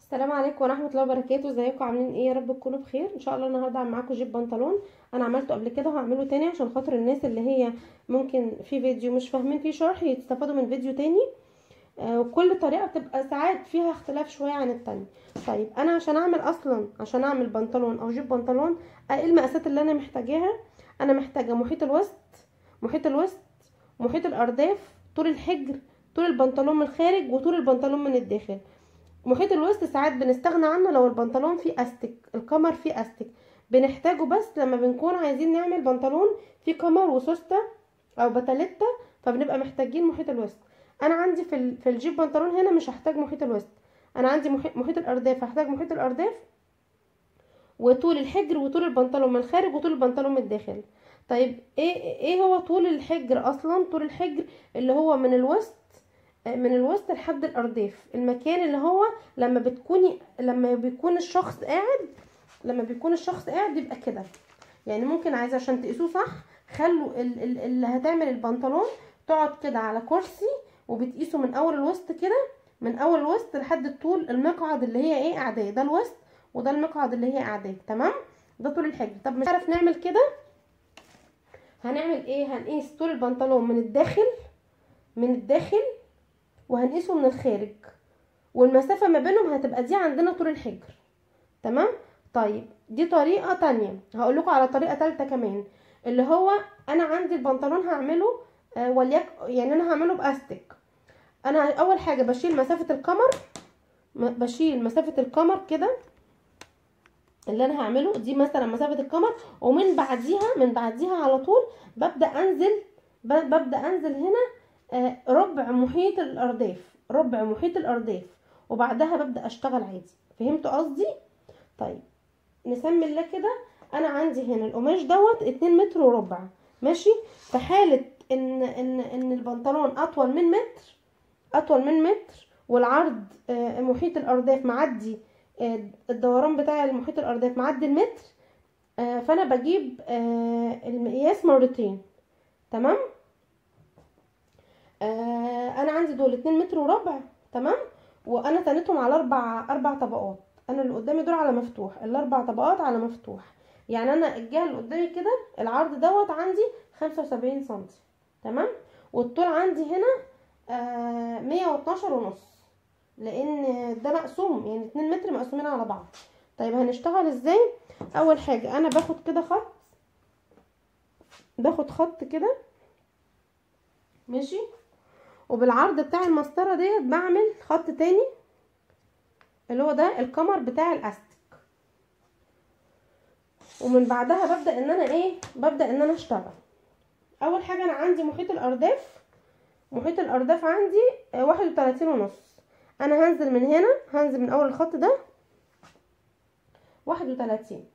السلام عليكم ورحمه الله وبركاته ازيكم عاملين ايه يا رب تكونوا بخير ان شاء الله النهارده هعمل معاكم جيب بنطلون انا عملته قبل كده وهعمله تاني عشان خاطر الناس اللي هي ممكن في فيديو مش فاهمين فيه شرح يستفادوا من فيديو تاني آه وكل طريقه بتبقى ساعات فيها اختلاف شويه عن التانية طيب انا عشان اعمل اصلا عشان اعمل بنطلون او جيب بنطلون ايه المقاسات اللي انا محتاجاها انا محتاجه محيط الوسط محيط الوسط محيط الارداف طول الحجر طول البنطلون من الخارج وطول البنطلون من الداخل محيط الوسط ساعات بنستغنى عنه لو البنطلون فيه استك الكمر فيه استك بنحتاجه بس لما بنكون عايزين نعمل بنطلون فيه كمر وسوسته او بتاليتا فبنبقى محتاجين محيط الوسط انا عندي في في الجيب بنطلون هنا مش هحتاج محيط الوسط انا عندي محيط, محيط الارداف هحتاج محيط الارداف وطول الحجر وطول البنطلون من الخارج وطول البنطلون من الداخل طيب ايه ايه هو طول الحجر اصلا طول الحجر اللي هو من الوسط من الوسط لحد الارداف المكان اللي هو لما بتكوني لما بيكون الشخص قاعد لما بيكون الشخص قاعد يبقى كده يعني ممكن عايزه عشان تقيسوه صح خلوا اللي هتعمل البنطلون تقعد كده على كرسي وبتقيسه من اول الوسط كده من اول الوسط لحد الطول المقعد اللي هي ايه اعداد ده الوسط وده المقعد اللي هي اعداد تمام ده طول الحجر طب مش عارف نعمل كده هنعمل ايه هنقيس طول البنطلون من الداخل من الداخل وهنقيسه من الخارج والمسافة ما بينهم هتبقى دي عندنا طول الحجر تمام طيب دي طريقة تانية هقول لكم على طريقة تالتة كمان اللي هو انا عندي البنطلون هعمله آه وليك يعني انا هعمله باستك انا اول حاجة بشيل مسافة الكمر بشيل مسافة الكمر كده اللي انا هعمله دي مثلا مسافة الكمر ومن بعديها من بعديها على طول ببدأ انزل ببدأ انزل هنا آه ربع محيط الارداف ربع محيط الارداف وبعدها ببدا اشتغل عادي فهمتوا قصدي طيب نسمي الله كده انا عندي هنا القماش دوت اتنين متر وربع ماشي في حاله ان ان ان البنطلون اطول من متر اطول من متر والعرض آه محيط الارداف معدي آه الدوران بتاع المحيط الارداف معدي المتر فانا بجيب المقياس مرتين تمام آه انا عندي دول اتنين متر وربع تمام وانا تنيتهم على اربع اربع طبقات انا اللي قدامي دول على مفتوح الاربع طبقات على مفتوح يعني انا الجهه اللي قدامي كده العرض دوت عندي خمسة وسبعين سنتي تمام والطول عندي هنا آه مية واتناشر ونص لان ده مقسوم يعني اتنين متر مقسومين على بعض طيب هنشتغل ازاي اول حاجه انا باخد كده خط باخد خط كده ماشي وبالعرض بتاع المسطرة ديت بعمل خط تاني اللي هو ده الكمر بتاع الاستك ومن بعدها ببدأ ان انا ايه ببدأ ان انا اشتغل اول حاجة انا عندي محيط الارداف محيط الارداف عندي واحد وتلاتين ونص انا هنزل من هنا هنزل من اول الخط ده واحد وتلاتين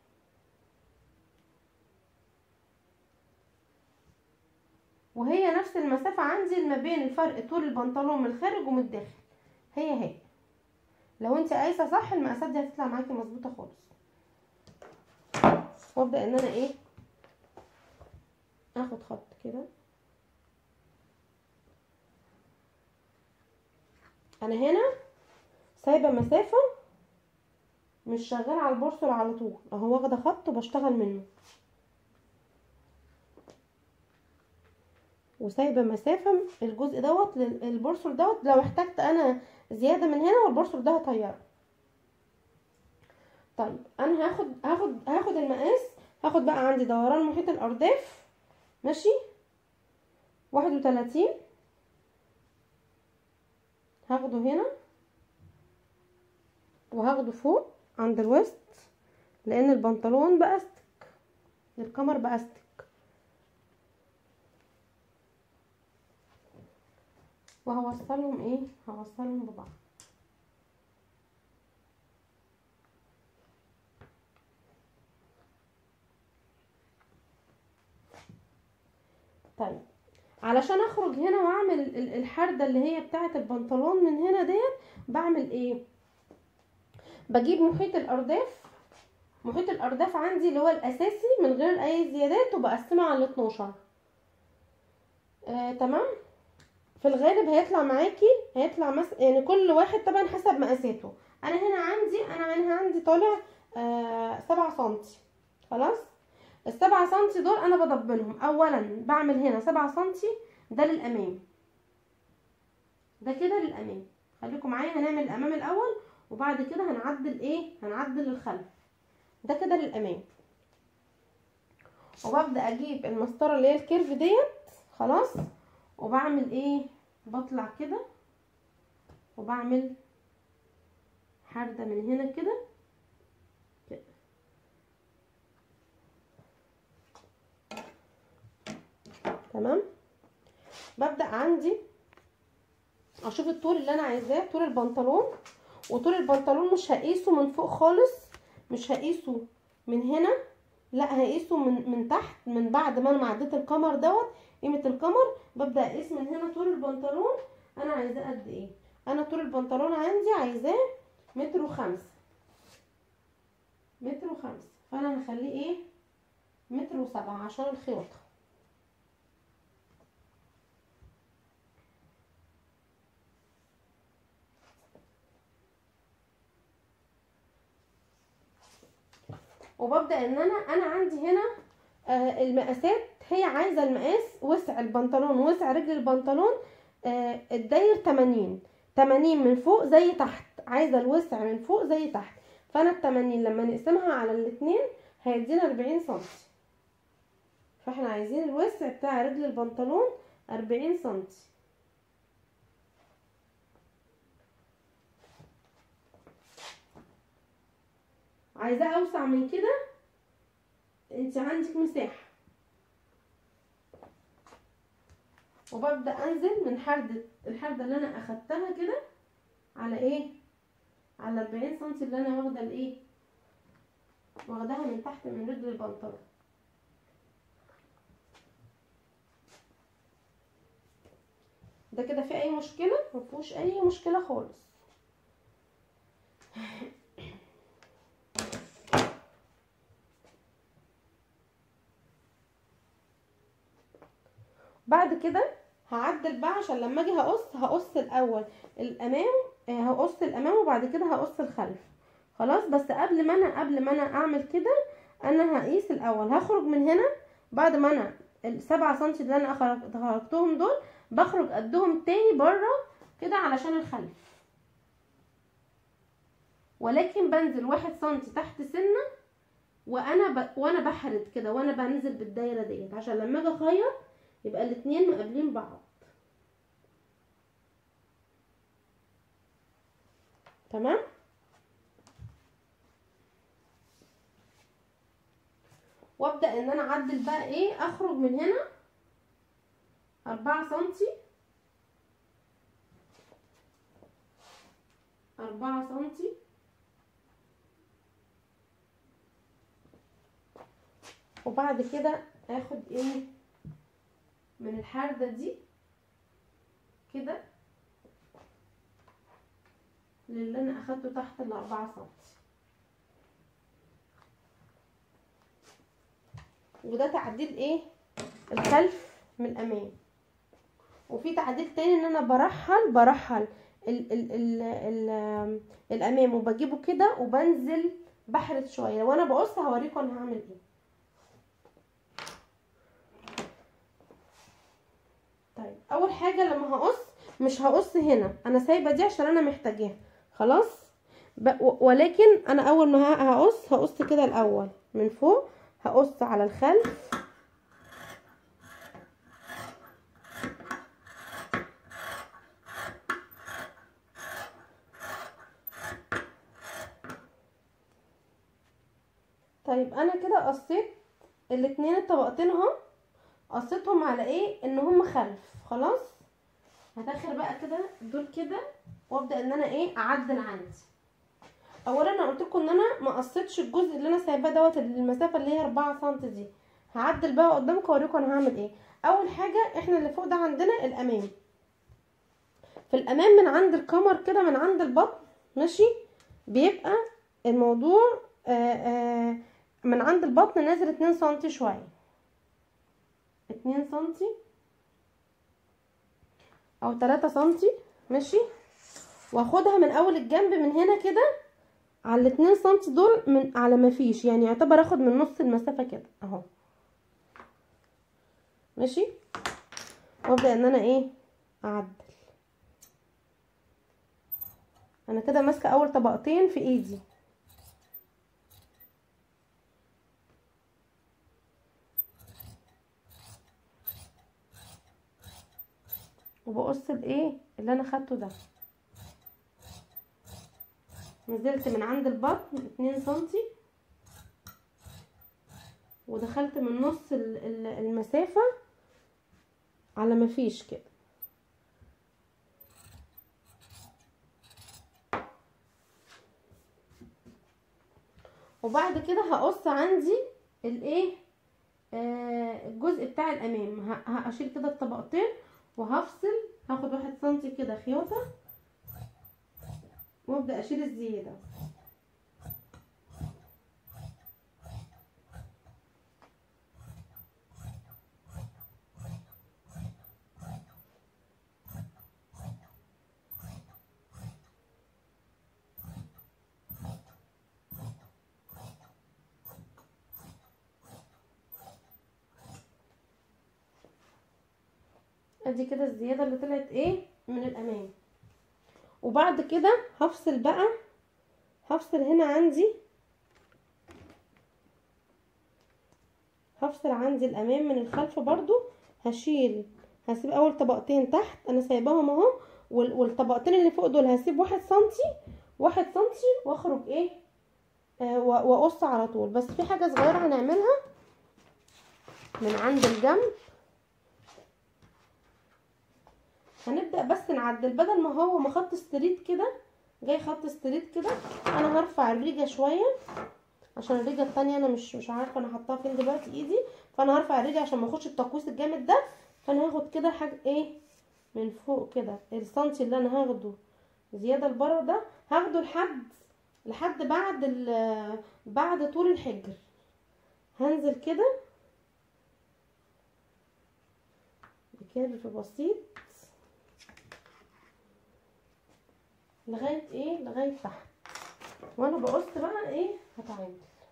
وهي نفس المسافة عندي ما بين الفرق طول البنطلون من الخارج ومن الداخل هي هي لو انت قايسه صح المقاسات دي هتطلع معاكي مظبوطه خالص وابدا ان انا ايه اخد خط كده انا هنا سايبه مسافه مش شغاله على البورصه على طول اهو واخده خط وبشتغل منه وسايبه مسافه الجزء دوت للبورصل دوت لو احتجت انا زياده من هنا والبورصل ده هطيره طيب انا هاخد هاخد هاخد المقاس هاخد بقى عندي دوران محيط الارداف ماشي واحد وتلاتين هاخده هنا وهاخده فوق عند الوسط لان البنطلون باستك الكمر باستك وهوصلهم ايه هوصلهم ببعض طيب علشان اخرج هنا واعمل الحردة اللي هي بتاعة البنطلون من هنا ديت بعمل ايه بجيب محيط الارداف محيط الارداف عندي اللي هو الاساسي من غير اي زيادات وبقسمه على 12 آه تمام في الغالب هيطلع معاكي هيطلع مس... يعني كل واحد طبعا حسب مقاساته انا هنا عندي عندي طالع آه سبعة سنتي خلاص السبعة سنتي دول انا بضبلهم اولا بعمل هنا سبعة سنتي ده للامام ده كده للامام خليكم معايا هنعمل الامام الاول وبعد كده هنعدل ايه هنعدل للخلف ده كده للامام وببدا اجيب المسطره اللي هي الكيرف ديت خلاص وبعمل ايه بطلع كده وبعمل حردة من هنا كده كده تمام ببدأ عندي اشوف الطول اللي انا عايزاه طول البنطلون وطول البنطلون مش هقيسه من فوق خالص مش هقيسه من هنا لا هقيسه من من تحت من بعد ما انا عديت القمر دوت قيمه القمر ببدا اقيس من هنا طول البنطلون انا عايزاه قد ايه انا طول البنطلون عندي عايزاه متر وخمسة متر وخمسة فانا هخليه ايه متر وسبعة عشان الخياطة وببدا ان انا انا عندي هنا آه المقاسات هي عايزه المقاس وسع البنطلون وسع رجل البنطلون آه الداير 80 80 من فوق زي تحت عايزه الوسع من فوق زي تحت فانا ال 80 لما نقسمها على الاثنين هيدينا 40 سم فاحنا عايزين الوسع بتاع رجل البنطلون 40 سم عايزاه اوسع من كده انت عندك مساحه وببدا انزل من حردة الحردة اللي انا اخدتها كده على ايه على 40 سم اللي انا واخده الايه واخداها من تحت من رجل البنطلون ده كده في اي مشكله مفيهوش اي مشكله خالص بعد كده هعدل بقى عشان لما اجي هقص هقص الاول الامام هقص الامام وبعد كده هقص الخلف خلاص بس قبل ما انا قبل ما انا اعمل كده انا هقيس الاول هخرج من هنا بعد ما انا السبعة سنتي اللي انا خرجتهم دول بخرج قدهم تاني بره كده علشان الخلف ولكن بنزل واحد سنتي تحت سنة وانا ب... وانا بحرد كده وانا بنزل بالدايره ديت عشان لما اجي اخيط يبقى الاتنين مقابلين بعض تمام وابدا ان انا اعدل بقى ايه اخرج من هنا أربعة سنتي أربعة سنتي وبعد كده اخد ايه من الحردة دي كده للي انا اخدته تحت الاربعة سنتي وده تعديل ايه الخلف من الامام وفي تعديل تاني ان انا برحل برحل ال ال ال ال الامام وبجيبه كده وبنزل بحرد شويه وانا بقص هوريكم انا هعمل ايه طيب اول حاجه لما هقص مش هقص هنا انا سايبه دي عشان انا محتاجاها خلاص ب... ولكن انا اول ما هقص هقص كده الاول من فوق هقص على الخلف طيب انا كده قصيت الاتنين الطبقتين اهو قصيتهم على ايه ان هم خلف خلاص هدخل بقى كده دول كده وابدا ان انا ايه اعدل عندي اولا انا قلت لكم ان انا ما قصيتش الجزء اللي انا سايباه دوت المسافه اللي هي 4 سم دي هعدل بقى قدامكم واوريكم انا هعمل ايه اول حاجه احنا اللي فوق ده عندنا الامام في الامام من عند الكمر كده من عند البطن ماشي بيبقى الموضوع آآ آآ من عند البطن نازل 2 سم شويه 2 سم او 3 سم ماشي واخدها من اول الجنب من هنا كده على الاتنين سنتي دول من على ما فيش يعني يعتبر اخد من نص المسافة كده اهو ماشي وابدأ ان انا ايه اعدل انا كده ماسكة اول طبقتين في ايدي وبقص الايه اللي انا خدته ده نزلت من عند البطن اتنين سنتي ودخلت من نص المسافة على ما فيش كده وبعد كده هقص عندي الايه آه الجزء بتاع الامام هشيل كده الطبقتين وهفصل هاخد واحد سنتي كده خياطة وابدأ اشيل الزيادة ادي كده الزياده اللي طلعت ايه من الامام وبعد كده هفصل بقى هفصل هنا عندي هفصل عندي الامام من الخلف برضو هشيل هسيب اول طبقتين تحت انا سايباهم اهو والطبقتين اللي فوق دول هسيب واحد سنتي واحد سنتي واخرج ايه آه واقص على طول بس في حاجه صغيره هنعملها من عند الجنب هنبدأ بس نعدل بدل ما هو ما خط ستريت كده جاي خط ستريت كده انا هرفع الريجة شوية عشان الريجة التانية انا مش مش عارفة انا حطاها فين دلوقتي ايدي فانا هرفع الريجة عشان ما اخدش التقويس الجامد ده فانا هاخد كده حاجة ايه من فوق كده السنتي اللي انا هاخده زيادة لبره ده هاخده لحد لحد بعد ال بعد طول الحجر هنزل كده بكيرف بسيط لغايه ايه لغايه تحت وانا بقص بقى ايه هتعامل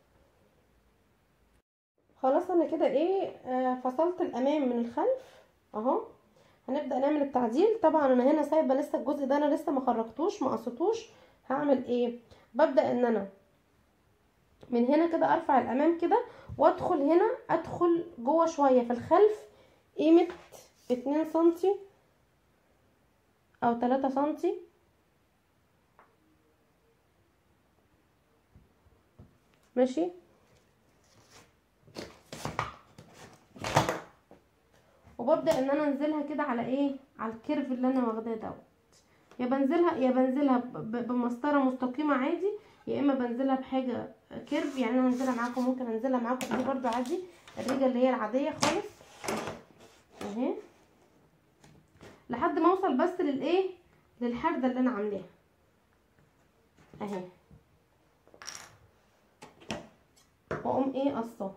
خلاص انا كده ايه آه فصلت الامام من الخلف اهو هنبدا نعمل التعديل طبعا انا هنا سايبه لسه الجزء ده انا لسه ما خرجتوش ما قصيتوش هعمل ايه ببدا ان انا من هنا كده ارفع الامام كده وادخل هنا ادخل جوه شويه في الخلف قيمه اتنين سنتي او تلاتة سنتي ماشي وببدا ان انا انزلها كده على ايه على الكيرف اللي انا واخداه دوت يا بنزلها يا بنزلها بمسطره مستقيمه عادي يا اما بنزلها بحاجه كيرف يعني انا هنزلها معاكم ممكن انزلها معاكم دي برده عادي الريجه اللي هي العاديه خالص اهي لحد ما اوصل بس للايه للحرده اللي انا عاملاها اهي واقوم ايه قصاه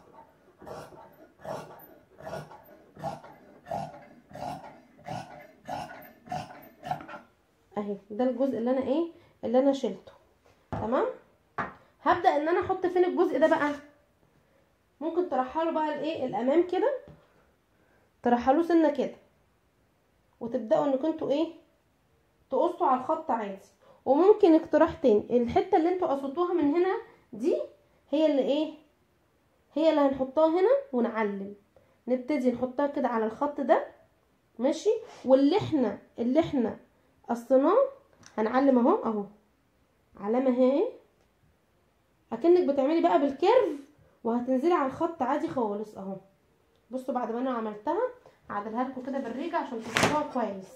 اهي ده الجزء اللي انا ايه اللي انا شلته تمام هبدا ان انا احط فين الجزء ده بقى ممكن ترحلوا بقى الايه الامام كده ترحلوه سنه كده وتبداوا انكم انتوا ايه تقصوا على الخط عادي وممكن اقتراح تاني الحته اللي انتوا قصيتوها من هنا دي هي اللي ايه هي اللي هنحطها هنا ونعلم نبتدي نحطها كده على الخط ده ماشي واللي احنا اللي احنا قصيناه هنعلم اهو اهو علامه اهي اكنك بتعملي بقى بالكيرف وهتنزلي على الخط عادي خالص اهو بصوا بعد ما انا عملتها هعدلها لكم كده بالريجه عشان تشوفوها كويس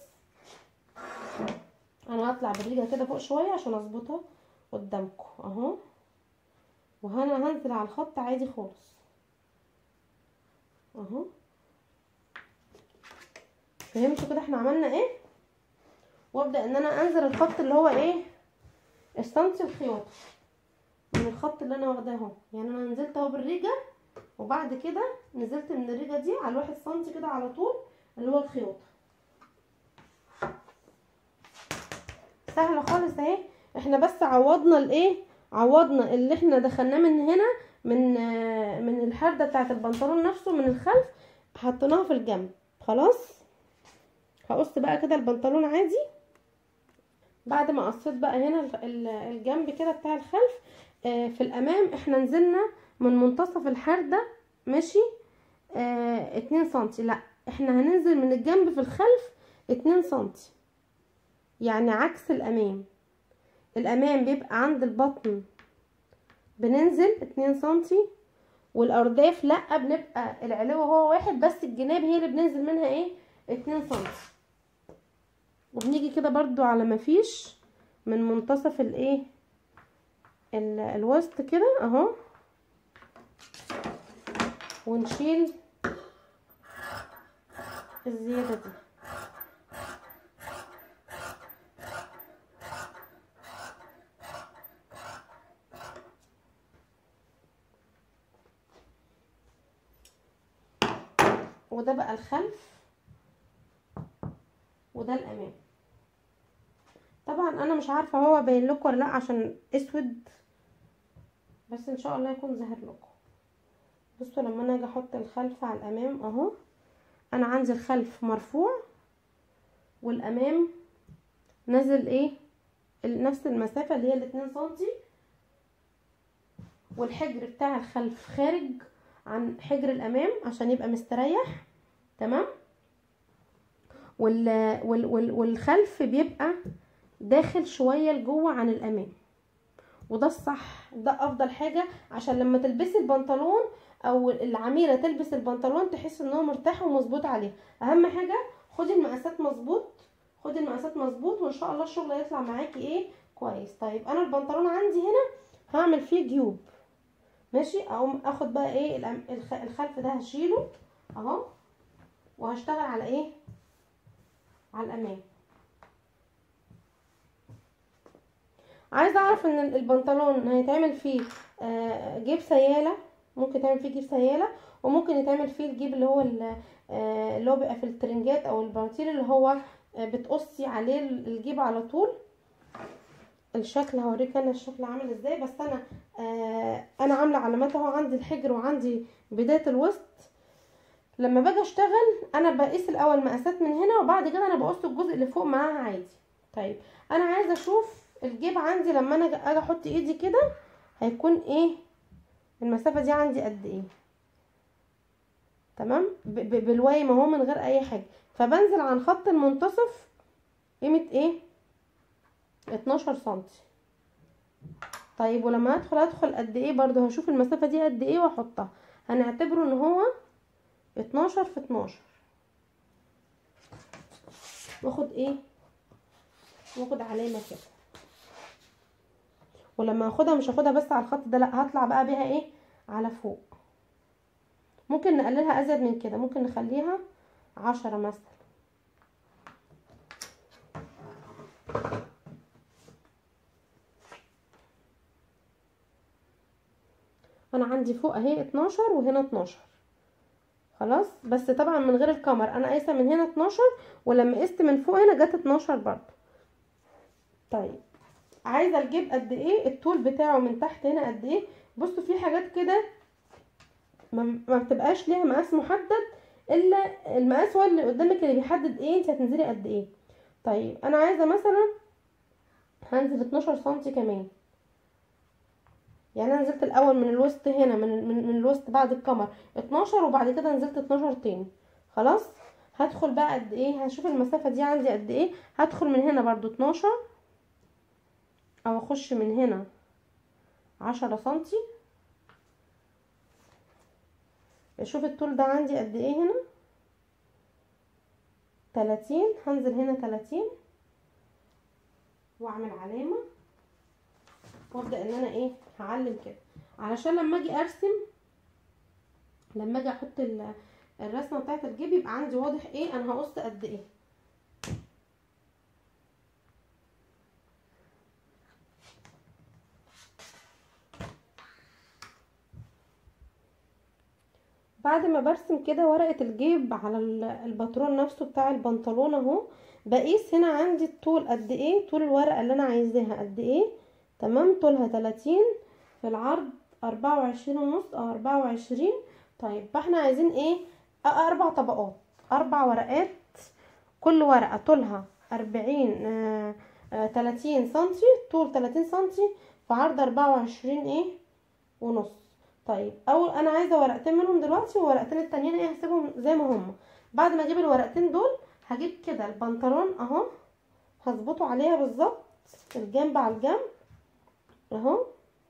انا هطلع بالريجه كده فوق شويه عشان اظبطها قدامكم اهو وهنا هنزل على الخط عادي خالص اهو فهمتوا كده احنا عملنا ايه وابدا ان انا انزل الخط اللي هو ايه السنتي الخياطه من الخط اللي انا واخداه اهو يعني انا نزلت اهو بالريجه وبعد كده نزلت من الريجه دي على الواحد سنتي كده على طول اللي هو الخياطه سهله خالص اهي احنا بس عوضنا الايه عوضنا اللي احنا دخلناه من هنا من من الحردة بتاعت البنطلون نفسه من الخلف حطيناها في الجنب خلاص هقص بقى كده البنطلون عادي بعد ما قصيت بقى هنا الجنب كده بتاع الخلف آه في الامام احنا نزلنا من منتصف الحردة ماشي آه اتنين سنتي لا احنا هننزل من الجنب في الخلف اتنين سنتي يعني عكس الامام الامام بيبقى عند البطن بننزل اتنين سنتي والارداف لا بنبقى العلو هو واحد بس الجناب هي اللي بننزل منها ايه اتنين سنتي وبنيجي كده برضو على ما فيش من منتصف الايه الوسط كده اهو ونشيل الزيادة دي وده بقى الخلف وده الامام طبعا انا مش عارفه هو باين لكم ولا لا عشان اسود بس ان شاء الله يكون ظاهر لكم بصوا لما انا اجي احط الخلف على الامام اهو انا عندي الخلف مرفوع والامام نازل ايه نفس المسافه اللي هي الاتنين سنتي والحجر بتاع الخلف خارج عن حجر الامام عشان يبقى مستريح تمام وال وال وال والخلف بيبقى داخل شويه لجوه عن الامام وده الصح ده افضل حاجه عشان لما تلبسي البنطلون او العميله تلبس البنطلون تحس ان هو مرتاح ومظبوط عليه اهم حاجه خدي المقاسات مظبوط خدي المقاسات مظبوط وان شاء الله الشغل هيطلع معاكي ايه كويس طيب انا البنطلون عندي هنا هعمل فيه جيوب ماشي اقوم اخد بقى ايه الخلف ده هشيله اهو وهشتغل على ايه على الامام عايزه اعرف ان البنطلون هيتعمل فيه آه جيب سياله ممكن تعمل فيه جيب سياله وممكن يتعمل فيه الجيب اللي هو آه اللي هو بيبقى في الترنجات او البناطيل اللي هو آه بتقصي عليه الجيب على طول الشكل هوريك انا الشكل عامل ازاي بس انا آه انا عامله علامات اهو عندي الحجر وعندي بدايه الوسط لما باجي اشتغل انا بقيس الاول مقاسات من هنا وبعد كده انا بقص الجزء اللي فوق معاها عادي طيب انا عايزه اشوف الجيب عندي لما انا اجي احط ايدي كده هيكون ايه المسافه دي عندي قد ايه تمام بالوايم اهو من غير اي حاجه فبنزل عن خط المنتصف قيمه ايه 12 سنتي طيب ولما هدخل ادخل قد ايه برضو هشوف المسافه دي قد ايه واحطها هنعتبره ان هو 12 في 12 واخد ايه واخد علامه كده ولما اخدها مش هاخدها بس على الخط ده لا هطلع بقى بيها ايه على فوق ممكن نقللها ازيد من كده ممكن نخليها عشرة مثلا انا عندي فوق اهي 12 وهنا 12 خلاص بس طبعا من غير الكمر انا قايسه من هنا 12 ولما قست من فوق هنا جت 12 برضو طيب عايزه الجيب قد ايه الطول بتاعه من تحت هنا قد ايه بصوا في حاجات كده ما بتبقاش ليها مقاس محدد الا المقاس هو اللي قدامك اللي بيحدد ايه انت هتنزلي قد ايه طيب انا عايزه مثلا هنزل 12 سنتي كمان يعني انا نزلت الاول من الوسط هنا من من, من الوسط بعد الكمر 12 وبعد كده نزلت 12 تاني خلاص هدخل بقى قد ايه هشوف المسافه دي عندي قد ايه هدخل من هنا برضو 12 او اخش من هنا 10 سنتي اشوف الطول ده عندي قد ايه هنا 30 هنزل هنا 30 واعمل علامه وابدا ان انا ايه هعلم كده علشان لما اجي ارسم لما اجي احط الرسمه بتاعت الجيب يبقى عندي واضح ايه انا هقص قد ايه بعد ما برسم كده ورقه الجيب على الباترون نفسه بتاع البنطلون اهو بقيس هنا عندي الطول قد ايه طول الورقه اللي انا عايزاها قد ايه تمام طولها تلاتين في العرض أربعة وعشرين ونص او أربعة وعشرين طيب احنا عايزين ايه اربع طبقات اربع ورقات كل ورقة طولها أربعين آه آه تلاتين سنتي طول تلاتين سنتي في عرض أربعة وعشرين ايه ونص طيب اول انا عايزه ورقتين منهم دلوقتي والورقتين التانيين ايه هسيبهم زي ما هم بعد ما اجيب الورقتين دول هجيب كده البنطلون اهو هظبطه عليها بالظبط الجنب على الجنب اهو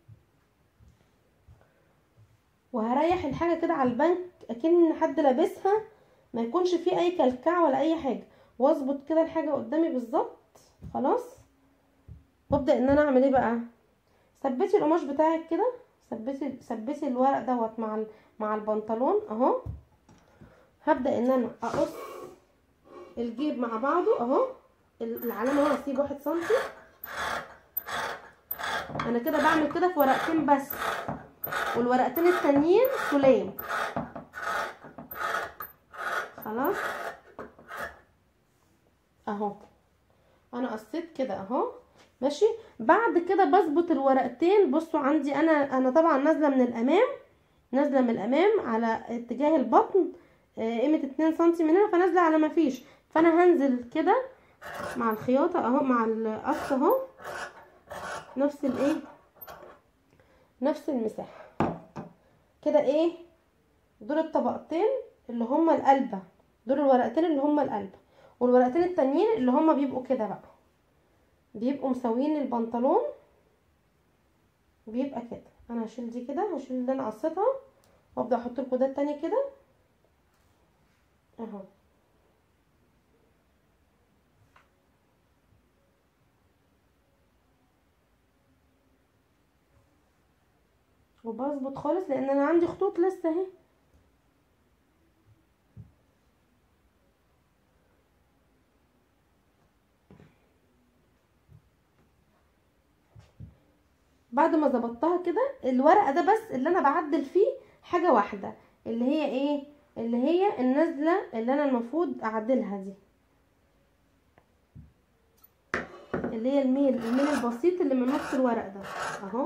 وهريح الحاجه كده على البنك اكن حد لابسها ما يكونش فيه اي كلكعه ولا اي حاجه واظبط كده الحاجه قدامي بالظبط خلاص وابدا ان انا اعمل ايه بقى ثبتي القماش بتاعك كده ثبتي ثبتي الورق دوت مع مع البنطلون اهو هبدا ان انا اقص الجيب مع بعضه اهو العلامه هنا هسيب واحد سنتي انا كده بعمل كده في ورقتين بس والورقتين التانيين سلام خلاص اهو انا قصيت كده اهو ماشي بعد كده بظبط الورقتين بصوا عندي انا انا طبعا نازله من الامام نازله من الامام على اتجاه البطن قيمه اتنين سنتي من هنا فنازله على ما فيش فانا هنزل كده مع الخياطه اهو مع القص اهو نفس الايه نفس المساحه كده ايه دول الطبقتين اللي هما القلبه دول الورقتين اللي هما القلبه والورقتين التانيين اللي هما بيبقوا كده بقى بيبقوا مساويين البنطلون بيبقى كده انا هشيل دي كده هشيل اللي انا قصيتها وابدا احط لكم ده التاني كده اهو وبظبط خالص لان انا عندي خطوط لسه اهي بعد ما ظبطتها كده الورقه ده بس اللي انا بعدل فيه حاجه واحده اللي هي ايه اللي هي النازله اللي انا المفروض اعدلها دي اللي هي الميل الميل البسيط اللي من نص الورق ده اهو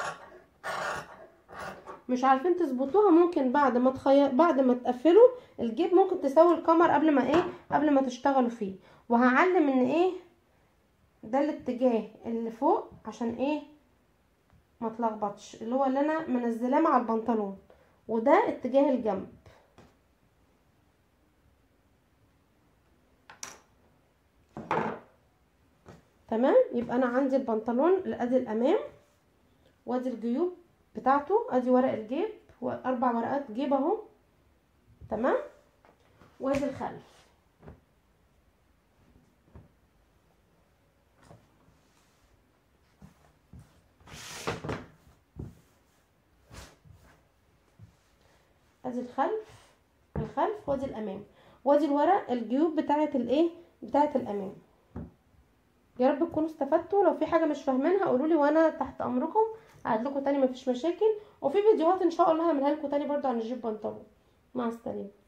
مش عارفين تظبطوها ممكن بعد ما تخير بعد ما تقفلوا الجيب ممكن تسوي القمر قبل ما ايه قبل ما تشتغلوا فيه وهعلم ان ايه ده الاتجاه اللي فوق عشان ايه ما تلخبطش اللي هو اللي انا منزلاه مع البنطلون وده اتجاه الجنب تمام يبقى انا عندي البنطلون ادي الامام وادي الجيوب بتاعته ادي ورق الجيب واربع ورقات جيب اهو تمام وادي الخلف ادي الخلف الخلف وادي الامام وادي الورق الجيوب بتاعه الايه بتاعه الامام يا رب تكونوا استفدتوا لو في حاجه مش فاهمينها قولوا لي وانا تحت امركم اعد لكم تاني مفيش مشاكل وفي فيديوهات ان شاء الله هعملها لكم تاني برضو عن الجيب بنطلون مع السلامه